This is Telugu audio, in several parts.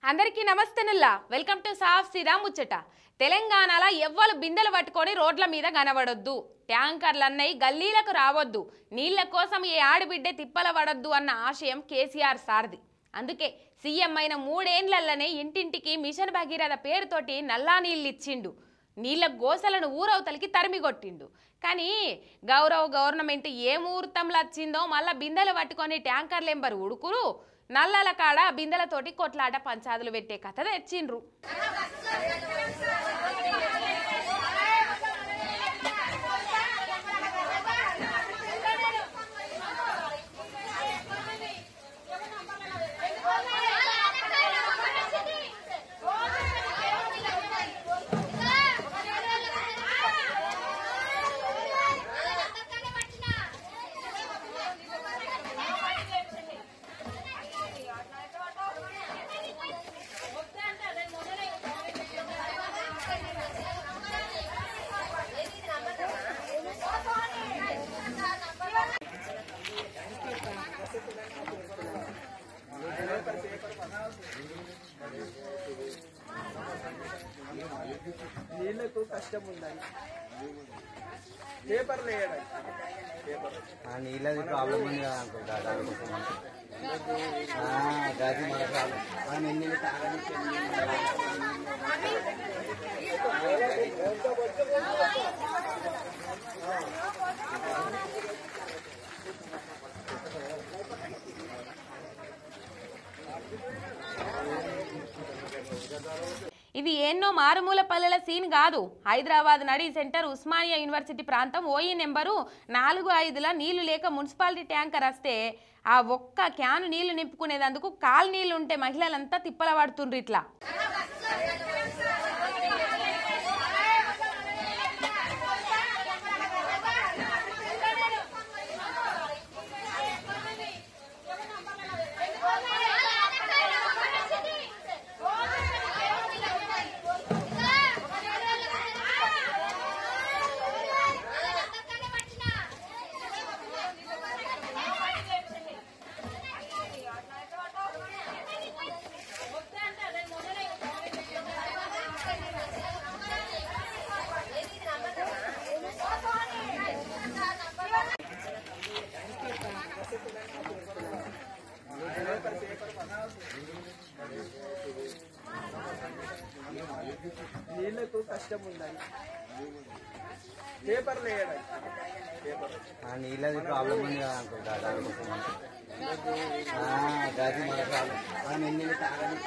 అందరికీ నమస్తేనుల్లా వెల్కమ్ టు సాఫ్ సీదా ముచ్చట తెలంగాణలో ఎవ్వరు బిందెలు పట్టుకొని రోడ్ల మీద కనబడొద్దు ట్యాంకర్లు అన్నయ్య గల్లీలకు రావద్దు నీళ్ల కోసం ఏ ఆడబిడ్డ తిప్పల పడొద్దు అన్న ఆశయం కేసీఆర్ సార్ది అందుకే సీఎం అయిన మూడేండ్లల్లనే ఇంటింటికి మిషన్ భగీరథ పేరుతోటి నల్లా నీళ్ళు ఇచ్చిండు నీళ్ళ గోసలను ఊరవతలికి తరిమిగొట్టిండు కానీ గౌరవ గవర్నమెంట్ ఏ ముహూర్తంలో వచ్చిందో మళ్ళా బిందెలు పట్టుకొని ట్యాంకర్లు ఎంబరు ఉడుకురు నల్లల కాడ బిందెలతోటి కొట్లాట పంచాదులు పెట్టే కథ తెచ్చిండ్రు నీళ్లకు కష్టం ఉందని పేపర్లు వేయడం పేపర్ ఆ నీళ్ళది ప్రాబ్లం ఉంది కదా అనుకుంటా దానికోసం ఆ, గది మన ప్రాబ్లం ఆ నిన్నలు తాగడానికి ఇది ఎన్నో మారుమూల పల్లెల సీన్ కాదు హైదరాబాద్ నడి సెంటర్ ఉస్మానియా యూనివర్సిటీ ప్రాంతం ఓఈ నెంబరు నాలుగు ఐదుల నీళ్లు లేక మున్సిపాలిటీ ట్యాంకర్ వస్తే ఆ ఒక్క క్యాను నీళ్లు నింపుకునేందుకు కాలు నీళ్లు ఉంటే మహిళలంతా తిప్పల పడుతుండ్రు ఇట్లా నీళ్లకు కష్టం ఉందని పేపర్లు వేయడం పేపర్ ఆ నీళ్ళది ప్రాబ్లం ఉంది కదా అనుకుంటా దానికోసం ఆ, గది మన ప్రాబ్లం ఆ నిన్నలు తాగడానికి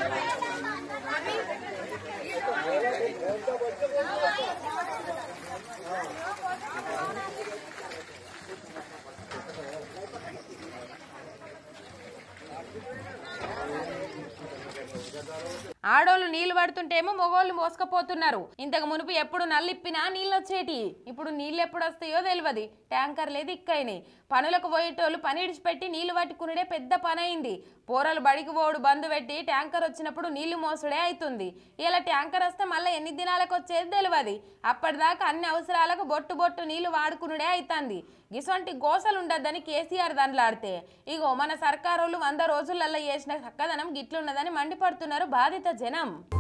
ఆడోళ్ళు నీళ్లు పడుతుంటేమో మగోళ్ళు మోసుకపోతున్నారు ఇంతకు మునుపు ఎప్పుడు నల్లిప్పినా నీళ్ళు వచ్చేటి ఇప్పుడు నీళ్ళు ఎప్పుడు వస్తాయో తెలియదు ట్యాంకర్ లేదు ఇక్కైనాయి పనులకు పోయేటోళ్ళు పని ఇడిచిపెట్టి నీళ్లు పట్టుకునేడే పెద్ద పని అయింది పోరలు బడికి పోడు బంద్ పెట్టి ట్యాంకర్ వచ్చినప్పుడు నీళ్లు మోసుడే అవుతుంది ఇలా ట్యాంకర్ వస్తే మళ్ళీ ఎన్ని దినాలకు వచ్చేది తెలియదు అప్పటిదాకా అన్ని అవసరాలకు బొట్టు బొట్టు నీళ్లు వాడుకునుడే అవుతుంది గిసొంటి గోసలు ఉండద్దని కేసీఆర్ దండలాడితే ఇగో మన సర్కారోళ్ళు వంద రోజులల్లో చేసిన చక్కదనం గిట్లున్నదని మండిపడుతున్నారు బాధిత జనం